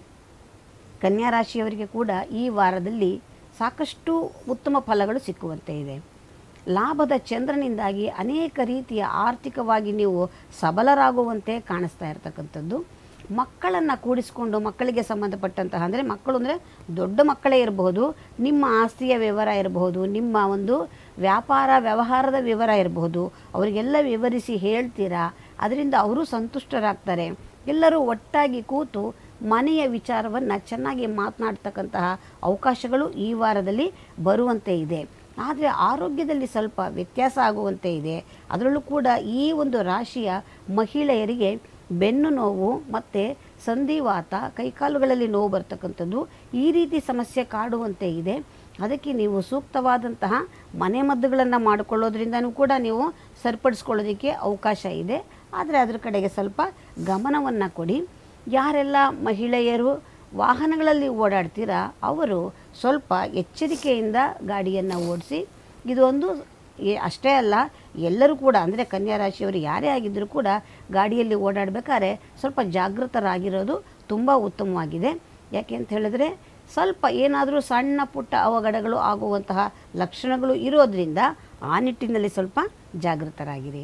ಕನ್ಯಾ ರಾಶಿಯವರಿಗೆ ಕೂಡ ಈ ವಾರದಲ್ಲಿ ಸಾಕಷ್ಟು ಉತ್ತಮ ಫಲಗಳು ಸಿಕ್ಕುವಂತೆ ಇದೆ ಲಾಭದ ಚಂದ್ರನಿಂದಾಗಿ ಅನೇಕ ರೀತಿಯ ಆರ್ಥಿಕವಾಗಿ ನೀವು ಸಬಲರಾಗುವಂತೆ ಕಾಣಿಸ್ತಾ ಇರತಕ್ಕಂಥದ್ದು ಮಕ್ಕಳನ್ನು ಕೂಡಿಸಿಕೊಂಡು ಮಕ್ಕಳಿಗೆ ಸಂಬಂಧಪಟ್ಟಂತಹ ಅಂದರೆ ಮಕ್ಕಳು ಅಂದರೆ ದೊಡ್ಡ ಮಕ್ಕಳೇ ಇರಬಹುದು ನಿಮ್ಮ ಆಸ್ತಿಯ ವಿವರ ಇರಬಹುದು ನಿಮ್ಮ ಒಂದು ವ್ಯಾಪಾರ ವ್ಯವಹಾರದ ವಿವರ ಇರಬಹುದು ಅವರಿಗೆಲ್ಲ ವಿವರಿಸಿ ಹೇಳ್ತೀರಾ ಅದರಿಂದ ಅವರು ಸಂತುಷ್ಟರಾಗ್ತಾರೆ ಎಲ್ಲರೂ ಒಟ್ಟಾಗಿ ಕೂತು ಮನೆಯ ವಿಚಾರವನ್ನು ಚೆನ್ನಾಗಿ ಮಾತನಾಡ್ತಕ್ಕಂತಹ ಅವಕಾಶಗಳು ಈ ವಾರದಲ್ಲಿ ಬರುವಂತೆ ಇದೆ ಆದರೆ ಆರೋಗ್ಯದಲ್ಲಿ ಸ್ವಲ್ಪ ವ್ಯತ್ಯಾಸ ಆಗುವಂತೆ ಇದೆ ಅದರಲ್ಲೂ ಕೂಡ ಈ ಒಂದು ರಾಶಿಯ ಮಹಿಳೆಯರಿಗೆ ಬೆನ್ನು ನೋವು ಮತ್ತು ಸಂಧಿವಾತ ಕೈಕಾಲುಗಳಲ್ಲಿ ನೋವು ಬರ್ತಕ್ಕಂಥದ್ದು ಈ ರೀತಿ ಸಮಸ್ಯೆ ಕಾಡುವಂತೆ ಇದೆ ಅದಕ್ಕೆ ನೀವು ಸೂಕ್ತವಾದಂತಹ ಮನೆಮದ್ದುಗಳನ್ನು ಮಾಡಿಕೊಳ್ಳೋದ್ರಿಂದನೂ ಕೂಡ ನೀವು ಸರಿಪಡಿಸ್ಕೊಳ್ಳೋದಕ್ಕೆ ಅವಕಾಶ ಇದೆ ಆದರೆ ಅದರ ಕಡೆಗೆ ಸ್ವಲ್ಪ ಗಮನವನ್ನು ಕೊಡಿ ಯಾರೆಲ್ಲ ಮಹಿಳೆಯರು ವಾಹನಗಳಲ್ಲಿ ಓಡಾಡ್ತೀರಾ ಅವರು ಸ್ವಲ್ಪ ಎಚ್ಚರಿಕೆಯಿಂದ ಗಾಡಿಯನ್ನು ಓಡಿಸಿ ಇದೊಂದು ಏ- ಅಷ್ಟೇ ಅಲ್ಲ ಎಲ್ಲರೂ ಕೂಡ ಅಂದರೆ ಕನ್ಯಾ ರಾಶಿಯವರು ಯಾರೇ ಆಗಿದ್ದರೂ ಕೂಡ ಗಾಡಿಯಲ್ಲಿ ಓಡಾಡಬೇಕಾದ್ರೆ ಸ್ವಲ್ಪ ಜಾಗೃತರಾಗಿರೋದು ತುಂಬ ಉತ್ತಮವಾಗಿದೆ ಯಾಕೆ ಅಂತ ಹೇಳಿದ್ರೆ ಸ್ವಲ್ಪ ಏನಾದರೂ ಸಣ್ಣ ಪುಟ್ಟ ಅವಘಡಗಳು ಆಗುವಂತಹ ಲಕ್ಷಣಗಳು ಇರೋದ್ರಿಂದ ಆ ನಿಟ್ಟಿನಲ್ಲಿ ಸ್ವಲ್ಪ ಜಾಗೃತರಾಗಿರಿ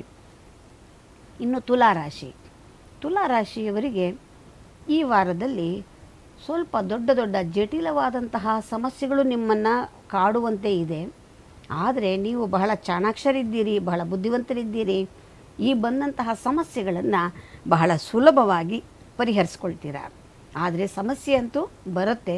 ಇನ್ನು ತುಲಾರಾಶಿ ತುಲಾರಾಶಿಯವರಿಗೆ ಈ ವಾರದಲ್ಲಿ ಸ್ವಲ್ಪ ದೊಡ್ಡ ದೊಡ್ಡ ಜಟಿಲವಾದಂತಹ ಸಮಸ್ಯೆಗಳು ನಿಮ್ಮನ್ನು ಕಾಡುವಂತೆ ಇದೆ ಆದರೆ ನೀವು ಬಹಳ ಚಾಣಾಕ್ಷರಿದ್ದೀರಿ ಬಹಳ ಬುದ್ಧಿವಂತರಿದ್ದೀರಿ ಈ ಬಂದಂತಹ ಸಮಸ್ಯೆಗಳನ್ನು ಬಹಳ ಸುಲಭವಾಗಿ ಪರಿಹರಿಸ್ಕೊಳ್ತೀರಾ ಆದರೆ ಸಮಸ್ಯೆ ಅಂತೂ ಬರುತ್ತೆ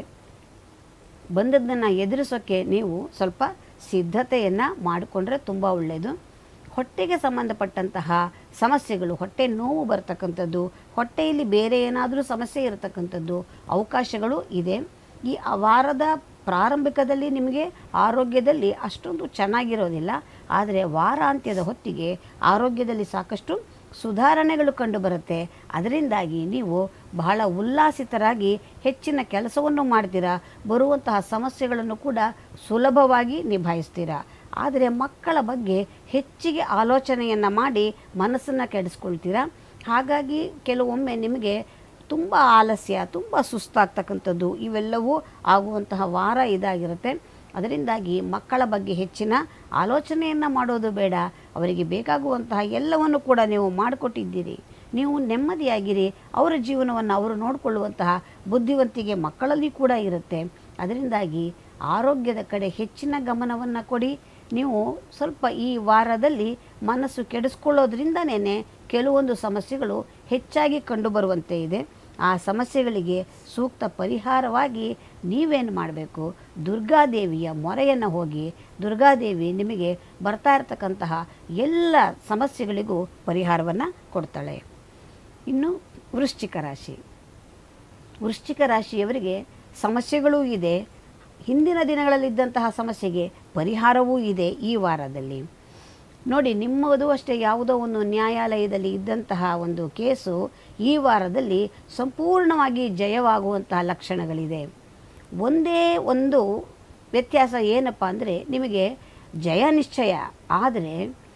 ಬಂದದ್ದನ್ನು ಎದುರಿಸೋಕ್ಕೆ ನೀವು ಸ್ವಲ್ಪ ಸಿದ್ಧತೆಯನ್ನು ಮಾಡಿಕೊಂಡ್ರೆ ತುಂಬ ಒಳ್ಳೆಯದು ಹೊಟ್ಟೆಗೆ ಸಂಬಂಧಪಟ್ಟಂತಹ ಸಮಸ್ಯೆಗಳು ಹೊಟ್ಟೆ ನೋವು ಬರ್ತಕ್ಕಂಥದ್ದು ಹೊಟ್ಟೆಯಲ್ಲಿ ಬೇರೆ ಏನಾದರೂ ಸಮಸ್ಯೆ ಇರತಕ್ಕಂಥದ್ದು ಅವಕಾಶಗಳು ಇದೆ ಈ ವಾರದ ಪ್ರಾರಂಭಿಕದಲ್ಲಿ ನಿಮಗೆ ಆರೋಗ್ಯದಲ್ಲಿ ಅಷ್ಟೊಂದು ಚೆನ್ನಾಗಿರೋದಿಲ್ಲ ಆದರೆ ವಾರಾಂತ್ಯದ ಹೊತ್ತಿಗೆ ಆರೋಗ್ಯದಲ್ಲಿ ಸಾಕಷ್ಟು ಸುಧಾರಣೆಗಳು ಕಂಡುಬರುತ್ತೆ ಅದರಿಂದಾಗಿ ನೀವು ಬಹಳ ಉಲ್ಲಾಸಿತರಾಗಿ ಹೆಚ್ಚಿನ ಕೆಲಸವನ್ನು ಮಾಡ್ತೀರಾ ಬರುವಂತಹ ಸಮಸ್ಯೆಗಳನ್ನು ಕೂಡ ಸುಲಭವಾಗಿ ನಿಭಾಯಿಸ್ತೀರಾ ಆದರೆ ಮಕ್ಕಳ ಬಗ್ಗೆ ಹೆಚ್ಚಿಗೆ ಆಲೋಚನೆಯನ್ನು ಮಾಡಿ ಮನಸ್ಸನ್ನು ಕೆಡಿಸ್ಕೊಳ್ತೀರಾ ಹಾಗಾಗಿ ಕೆಲವೊಮ್ಮೆ ನಿಮಗೆ ತುಂಬ ಆಲಸ್ಯ ತುಂಬ ಸುಸ್ತಾಗ್ತಕ್ಕಂಥದ್ದು ಇವೆಲ್ಲವೂ ಆಗುವಂತಹ ವಾರ ಇದಾಗಿರುತ್ತೆ ಅದರಿಂದಾಗಿ ಮಕ್ಕಳ ಬಗ್ಗೆ ಹೆಚ್ಚಿನ ಆಲೋಚನೆಯನ್ನು ಮಾಡೋದು ಬೇಡ ಅವರಿಗೆ ಬೇಕಾಗುವಂತಹ ಎಲ್ಲವನ್ನು ಕೂಡ ನೀವು ಮಾಡಿಕೊಟ್ಟಿದ್ದೀರಿ ನೀವು ನೆಮ್ಮದಿಯಾಗಿರಿ ಅವರ ಜೀವನವನ್ನು ಅವರು ನೋಡಿಕೊಳ್ಳುವಂತಹ ಬುದ್ಧಿವಂತಿಕೆ ಮಕ್ಕಳಲ್ಲಿ ಕೂಡ ಇರುತ್ತೆ ಅದರಿಂದಾಗಿ ಆರೋಗ್ಯದ ಕಡೆ ಹೆಚ್ಚಿನ ಗಮನವನ್ನು ಕೊಡಿ ನೀವು ಸ್ವಲ್ಪ ಈ ವಾರದಲ್ಲಿ ಮನಸ್ಸು ಕೆಡಿಸ್ಕೊಳ್ಳೋದ್ರಿಂದನೇ ಕೆಲವೊಂದು ಸಮಸ್ಯೆಗಳು ಹೆಚ್ಚಾಗಿ ಕಂಡುಬರುವಂತೆ ಇದೆ ಆ ಸಮಸ್ಯೆಗಳಿಗೆ ಸೂಕ್ತ ಪರಿಹಾರವಾಗಿ ನೀವೇನು ಮಾಡಬೇಕು ದುರ್ಗಾದೇವಿಯ ಮೊರೆಯನ್ನು ಹೋಗಿ ದುರ್ಗಾದೇವಿ ನಿಮಗೆ ಬರ್ತಾ ಇರತಕ್ಕಂತಹ ಎಲ್ಲ ಸಮಸ್ಯೆಗಳಿಗೂ ಪರಿಹಾರವನ್ನು ಕೊಡ್ತಾಳೆ ಇನ್ನು ವೃಶ್ಚಿಕ ರಾಶಿ ವೃಶ್ಚಿಕ ರಾಶಿಯವರಿಗೆ ಸಮಸ್ಯೆಗಳೂ ಇದೆ ಹಿಂದಿನ ದಿನಗಳಲ್ಲಿದ್ದಂತಹ ಸಮಸ್ಯೆಗೆ ಪರಿಹಾರವೂ ಇದೆ ಈ ವಾರದಲ್ಲಿ ನೋಡಿ ನಿಮ್ಮದು ಅಷ್ಟೇ ಯಾವುದೋ ಒಂದು ನ್ಯಾಯಾಲಯದಲ್ಲಿ ಇದ್ದಂತಹ ಒಂದು ಕೇಸು ಈ ವಾರದಲ್ಲಿ ಸಂಪೂರ್ಣವಾಗಿ ಜಯವಾಗುವಂತಹ ಲಕ್ಷಣಗಳಿದೆ ಒಂದೇ ಒಂದು ವ್ಯತ್ಯಾಸ ಏನಪ್ಪ ಅಂದರೆ ನಿಮಗೆ ಜಯ ನಿಶ್ಚಯ ಆದರೆ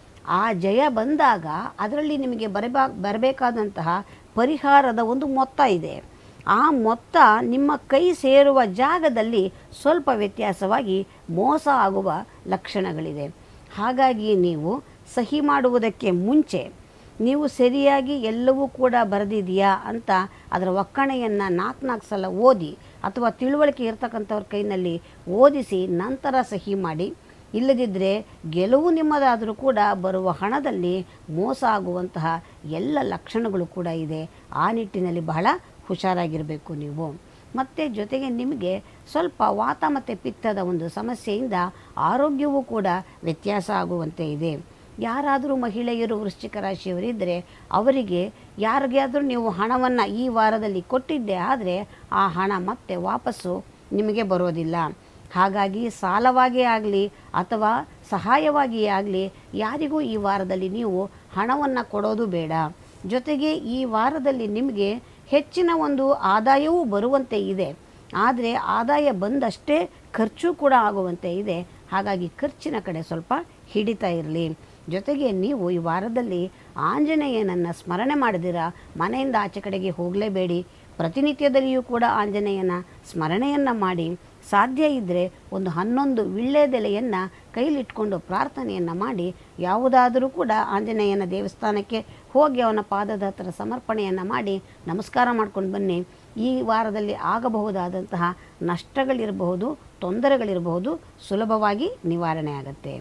ಆ ಜಯ ಬಂದಾಗ ಅದರಲ್ಲಿ ನಿಮಗೆ ಬರಬಾ ಬರಬೇಕಾದಂತಹ ಪರಿಹಾರದ ಒಂದು ಮೊತ್ತ ಇದೆ ಆ ಮೊತ್ತ ನಿಮ್ಮ ಕೈ ಸೇರುವ ಜಾಗದಲ್ಲಿ ಸ್ವಲ್ಪ ವ್ಯತ್ಯಾಸವಾಗಿ ಮೋಸ ಆಗುವ ಲಕ್ಷಣಗಳಿದೆ ಹಾಗಾಗಿ ನೀವು ಸಹಿ ಮಾಡುವುದಕ್ಕೆ ಮುಂಚೆ ನೀವು ಸರಿಯಾಗಿ ಎಲ್ಲವೂ ಕೂಡ ಬರೆದಿದೆಯಾ ಅಂತ ಅದರ ಒಕ್ಕಣೆಯನ್ನು ನಾಲ್ಕು ನಾಲ್ಕು ಸಲ ಓದಿ ಅಥವಾ ತಿಳುವಳಿಕೆ ಇರ್ತಕ್ಕಂಥವ್ರ ಕೈನಲ್ಲಿ ಓದಿಸಿ ನಂತರ ಸಹಿ ಮಾಡಿ ಇಲ್ಲದಿದ್ದರೆ ಗೆಲುವು ನಿಮ್ಮದಾದರೂ ಕೂಡ ಬರುವ ಹಣದಲ್ಲಿ ಮೋಸ ಆಗುವಂತಹ ಎಲ್ಲ ಲಕ್ಷಣಗಳು ಕೂಡ ಇದೆ ಆ ನಿಟ್ಟಿನಲ್ಲಿ ಬಹಳ ಹುಷಾರಾಗಿರಬೇಕು ನೀವು ಮತ್ತು ಜೊತೆಗೆ ನಿಮಗೆ ಸ್ವಲ್ಪ ವಾತ ಮತ್ತು ಪಿತ್ತದ ಒಂದು ಸಮಸ್ಯೆಯಿಂದ ಆರೋಗ್ಯವೂ ಕೂಡ ವ್ಯತ್ಯಾಸ ಆಗುವಂತೆ ಇದೆ ಯಾರಾದರೂ ಮಹಿಳೆಯರು ವೃಶ್ಚಿಕ ರಾಶಿಯವರಿದ್ದರೆ ಅವರಿಗೆ ಯಾರಿಗಾದರೂ ನೀವು ಹಣವನ್ನು ಈ ವಾರದಲ್ಲಿ ಕೊಟ್ಟಿದ್ದೆ ಆದರೆ ಆ ಹಣ ಮತ್ತೆ ವಾಪಸ್ಸು ನಿಮಗೆ ಬರೋದಿಲ್ಲ ಹಾಗಾಗಿ ಸಾಲವಾಗಿಯೇ ಆಗಲಿ ಅಥವಾ ಸಹಾಯವಾಗಿಯೇ ಆಗಲಿ ಯಾರಿಗೂ ಈ ವಾರದಲ್ಲಿ ನೀವು ಹಣವನ್ನು ಕೊಡೋದು ಬೇಡ ಜೊತೆಗೆ ಈ ವಾರದಲ್ಲಿ ನಿಮಗೆ ಹೆಚ್ಚಿನ ಒಂದು ಆದಾಯವೂ ಬರುವಂತೆ ಇದೆ ಆದರೆ ಆದಾಯ ಬಂದಷ್ಟೇ ಖರ್ಚು ಕೂಡ ಆಗುವಂತೆ ಇದೆ ಹಾಗಾಗಿ ಖರ್ಚಿನ ಕಡೆ ಸ್ವಲ್ಪ ಹಿಡಿತಾ ಇರಲಿ ಜೊತೆಗೆ ನೀವು ಈ ವಾರದಲ್ಲಿ ಆಂಜನೇಯನನ್ನು ಸ್ಮರಣೆ ಮಾಡಿದಿರ ಮನೆಯಿಂದ ಆಚೆ ಕಡೆಗೆ ಹೋಗಲೇಬೇಡಿ ಪ್ರತಿನಿತ್ಯದಲ್ಲಿಯೂ ಕೂಡ ಆಂಜನೇಯನ ಸ್ಮರಣೆಯನ್ನು ಮಾಡಿ ಸಾಧ್ಯ ಇದ್ದರೆ ಒಂದು ಹನ್ನೊಂದು ವಿಳ್ಳೆದೆಲೆಯನ್ನು ಕೈಲಿಟ್ಕೊಂಡು ಪ್ರಾರ್ಥನೆಯನ್ನು ಮಾಡಿ ಯಾವುದಾದರೂ ಕೂಡ ಆಂಜನೇಯನ ದೇವಸ್ಥಾನಕ್ಕೆ ಹೋಗಿ ಅವನ ಪಾದದ ಹತ್ರ ಸಮರ್ಪಣೆಯನ್ನು ಮಾಡಿ ನಮಸ್ಕಾರ ಮಾಡ್ಕೊಂಡು ಬನ್ನಿ ಈ ವಾರದಲ್ಲಿ ಆಗಬಹುದಾದಂತಹ ನಷ್ಟಗಳಿರಬಹುದು ತೊಂದರೆಗಳಿರಬಹುದು ಸುಲಭವಾಗಿ ನಿವಾರಣೆ ಆಗುತ್ತೆ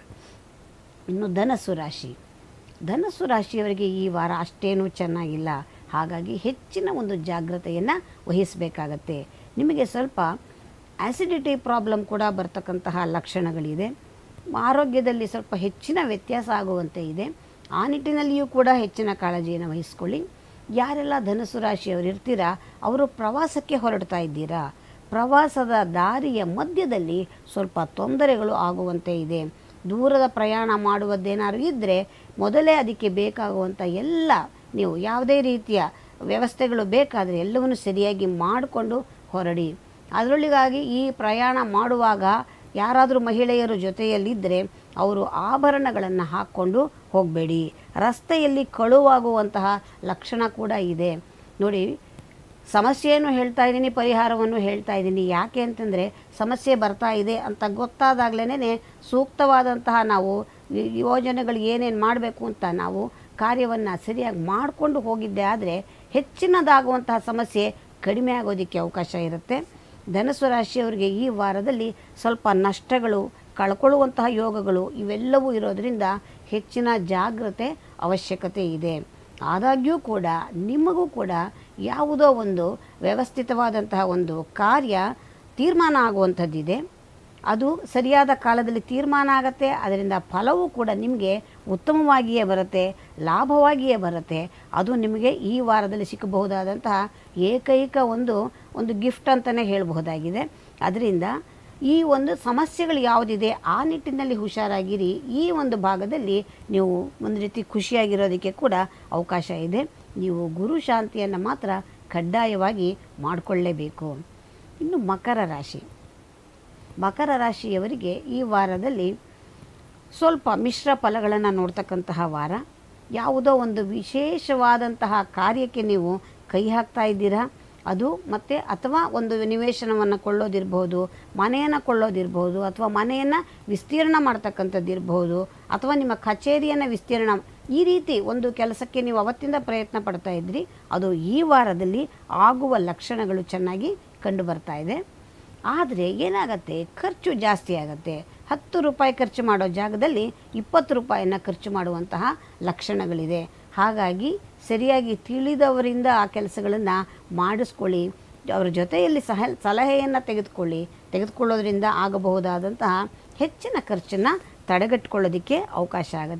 ಇನ್ನು ಧನಸ್ಸು ರಾಶಿ ಧನಸ್ಸು ರಾಶಿಯವರಿಗೆ ಈ ವಾರ ಅಷ್ಟೇನೂ ಚೆನ್ನಾಗಿಲ್ಲ ಹಾಗಾಗಿ ಹೆಚ್ಚಿನ ಒಂದು ಜಾಗ್ರತೆಯನ್ನು ವಹಿಸಬೇಕಾಗತ್ತೆ ನಿಮಗೆ ಸ್ವಲ್ಪ ಆ್ಯಸಿಡಿಟಿ ಪ್ರಾಬ್ಲಮ್ ಕೂಡ ಬರ್ತಕ್ಕಂತಹ ಲಕ್ಷಣಗಳಿದೆ ಆರೋಗ್ಯದಲ್ಲಿ ಸ್ವಲ್ಪ ಹೆಚ್ಚಿನ ವ್ಯತ್ಯಾಸ ಆಗುವಂತೆ ಇದೆ ಆ ನಿಟ್ಟಿನಲ್ಲಿಯೂ ಕೂಡ ಹೆಚ್ಚಿನ ಕಾಳಜಿಯನ್ನು ವಹಿಸ್ಕೊಳ್ಳಿ ಯಾರೆಲ್ಲ ಧನುಸು ರಾಶಿಯವರು ಇರ್ತೀರಾ ಅವರು ಪ್ರವಾಸಕ್ಕೆ ಹೊರಡ್ತಾ ಇದ್ದೀರಾ ಪ್ರವಾಸದ ದಾರಿಯ ಮಧ್ಯದಲ್ಲಿ ಸ್ವಲ್ಪ ತೊಂದರೆಗಳು ಆಗುವಂತೆ ಇದೆ ದೂರದ ಪ್ರಯಾಣ ಮಾಡುವುದೇನಾದ್ರು ಇದ್ದರೆ ಮೊದಲೇ ಅದಕ್ಕೆ ಬೇಕಾಗುವಂಥ ಎಲ್ಲ ನೀವು ಯಾವುದೇ ರೀತಿಯ ವ್ಯವಸ್ಥೆಗಳು ಬೇಕಾದರೆ ಎಲ್ಲವನ್ನು ಸರಿಯಾಗಿ ಮಾಡಿಕೊಂಡು ಹೊರಡಿ ಅದರೊಳಗಾಗಿ ಈ ಪ್ರಯಾಣ ಮಾಡುವಾಗ ಯಾರಾದರೂ ಮಹಿಳೆಯರು ಜೊತೆಯಲ್ಲಿದ್ದರೆ ಅವರು ಆಭರಣಗಳನ್ನು ಹಾಕ್ಕೊಂಡು ಹೋಗಬೇಡಿ ರಸ್ತೆಯಲ್ಲಿ ಕಳುವಾಗುವಂತಹ ಲಕ್ಷಣ ಕೂಡ ಇದೆ ನೋಡಿ ಸಮಸ್ಯೆಯನ್ನು ಹೇಳ್ತಾ ಇದ್ದೀನಿ ಪರಿಹಾರವನ್ನು ಹೇಳ್ತಾ ಇದ್ದೀನಿ ಯಾಕೆ ಅಂತಂದರೆ ಸಮಸ್ಯೆ ಬರ್ತಾ ಇದೆ ಅಂತ ಗೊತ್ತಾದಾಗಲೇ ಸೂಕ್ತವಾದಂತಹ ನಾವು ಈ ಯೋಜನೆಗಳು ಏನೇನು ಮಾಡಬೇಕು ಅಂತ ನಾವು ಕಾರ್ಯವನ್ನು ಸರಿಯಾಗಿ ಮಾಡಿಕೊಂಡು ಹೋಗಿದ್ದೆ ಆದರೆ ಹೆಚ್ಚಿನದಾಗುವಂತಹ ಸಮಸ್ಯೆ ಕಡಿಮೆ ಆಗೋದಕ್ಕೆ ಅವಕಾಶ ಇರುತ್ತೆ ಧನಸ್ಸು ರಾಶಿಯವರಿಗೆ ಈ ವಾರದಲ್ಲಿ ಸ್ವಲ್ಪ ನಷ್ಟಗಳು ಕಳ್ಕೊಳ್ಳುವಂತಹ ಯೋಗಗಳು ಇವೆಲ್ಲವೂ ಇರೋದರಿಂದ ಹೆಚ್ಚಿನ ಜಾಗ್ರತೆ ಅವಶ್ಯಕತೆ ಇದೆ ಆದಾಗ್ಯೂ ಕೂಡ ನಿಮಗೂ ಕೂಡ ಯಾವುದೋ ಒಂದು ವ್ಯವಸ್ಥಿತವಾದಂತಹ ಒಂದು ಕಾರ್ಯ ತೀರ್ಮಾನ ಆಗುವಂಥದ್ದಿದೆ ಅದು ಸರಿಯಾದ ಕಾಲದಲ್ಲಿ ತೀರ್ಮಾನ ಆಗತ್ತೆ ಅದರಿಂದ ಫಲವೂ ಕೂಡ ನಿಮಗೆ ಉತ್ತಮವಾಗಿಯೇ ಬರುತ್ತೆ ಲಾಭವಾಗಿಯೇ ಬರುತ್ತೆ ಅದು ನಿಮಗೆ ಈ ವಾರದಲ್ಲಿ ಸಿಕ್ಕಬಹುದಾದಂತಹ ಏಕೈಕ ಒಂದು ಒಂದು ಗಿಫ್ಟ್ ಅಂತಲೇ ಹೇಳಬಹುದಾಗಿದೆ ಅದರಿಂದ ಈ ಒಂದು ಸಮಸ್ಯೆಗಳು ಯಾವುದಿದೆ ಆ ನಿಟ್ಟಿನಲ್ಲಿ ಹುಷಾರಾಗಿರಿ ಈ ಒಂದು ಭಾಗದಲ್ಲಿ ನೀವು ಒಂದು ರೀತಿ ಖುಷಿಯಾಗಿರೋದಕ್ಕೆ ಕೂಡ ಅವಕಾಶ ಇದೆ ನೀವು ಗುರು ಶಾಂತಿಯನ್ನು ಮಾತ್ರ ಕಡ್ಡಾಯವಾಗಿ ಮಾಡಿಕೊಳ್ಳೇಬೇಕು ಇನ್ನು ಮಕರ ರಾಶಿ ಮಕರ ರಾಶಿಯವರಿಗೆ ಈ ವಾರದಲ್ಲಿ ಸ್ವಲ್ಪ ಮಿಶ್ರ ಫಲಗಳನ್ನು ನೋಡ್ತಕ್ಕಂತಹ ವಾರ ಯಾವುದೋ ಒಂದು ವಿಶೇಷವಾದಂತಹ ಕಾರ್ಯಕ್ಕೆ ನೀವು ಕೈ ಹಾಕ್ತಾ ಇದ್ದೀರಾ ಅದು ಮತ್ತು ಅಥವಾ ಒಂದು ನಿವೇಶನವನ್ನು ಕೊಳ್ಳೋದಿರ್ಬೋದು ಮನೆಯನ್ನು ಕೊಳ್ಳೋದಿರ್ಬೋದು ಅಥವಾ ಮನೆಯನ್ನು ವಿಸ್ತೀರ್ಣ ಮಾಡ್ತಕ್ಕಂಥದ್ದಿರ್ಬೋದು ಅಥವಾ ನಿಮ್ಮ ಕಚೇರಿಯನ್ನು ವಿಸ್ತೀರ್ಣ ಈ ರೀತಿ ಒಂದು ಕೆಲಸಕ್ಕೆ ನೀವು ಅವತ್ತಿಂದ ಪ್ರಯತ್ನ ಪಡ್ತಾ ಇದ್ರಿ ಅದು ಈ ವಾರದಲ್ಲಿ ಆಗುವ ಲಕ್ಷಣಗಳು ಚೆನ್ನಾಗಿ ಕಂಡು ಬರ್ತಾ ಇದೆ ಆದರೆ ಏನಾಗತ್ತೆ ಖರ್ಚು ಜಾಸ್ತಿ ಆಗುತ್ತೆ ಹತ್ತು ರೂಪಾಯಿ ಖರ್ಚು ಮಾಡೋ ಜಾಗದಲ್ಲಿ ಇಪ್ಪತ್ತು ರೂಪಾಯಿನ ಖರ್ಚು ಮಾಡುವಂತಹ ಲಕ್ಷಣಗಳಿದೆ ಹಾಗಾಗಿ ಸರಿಯಾಗಿ ತಿಳಿದವರಿಂದ ಆ ಕೆಲಸಗಳನ್ನು ಮಾಡಿಸ್ಕೊಳ್ಳಿ ಅವರ ಜೊತೆಯಲ್ಲಿ ಸಹ ಸಲಹೆಯನ್ನು ತೆಗೆದುಕೊಳ್ಳಿ ತೆಗೆದುಕೊಳ್ಳೋದ್ರಿಂದ ಆಗಬಹುದಾದಂತಹ ಹೆಚ್ಚಿನ ಖರ್ಚನ್ನು ತಡೆಗಟ್ಕೊಳ್ಳೋದಕ್ಕೆ ಅವಕಾಶ ಆಗುತ್ತೆ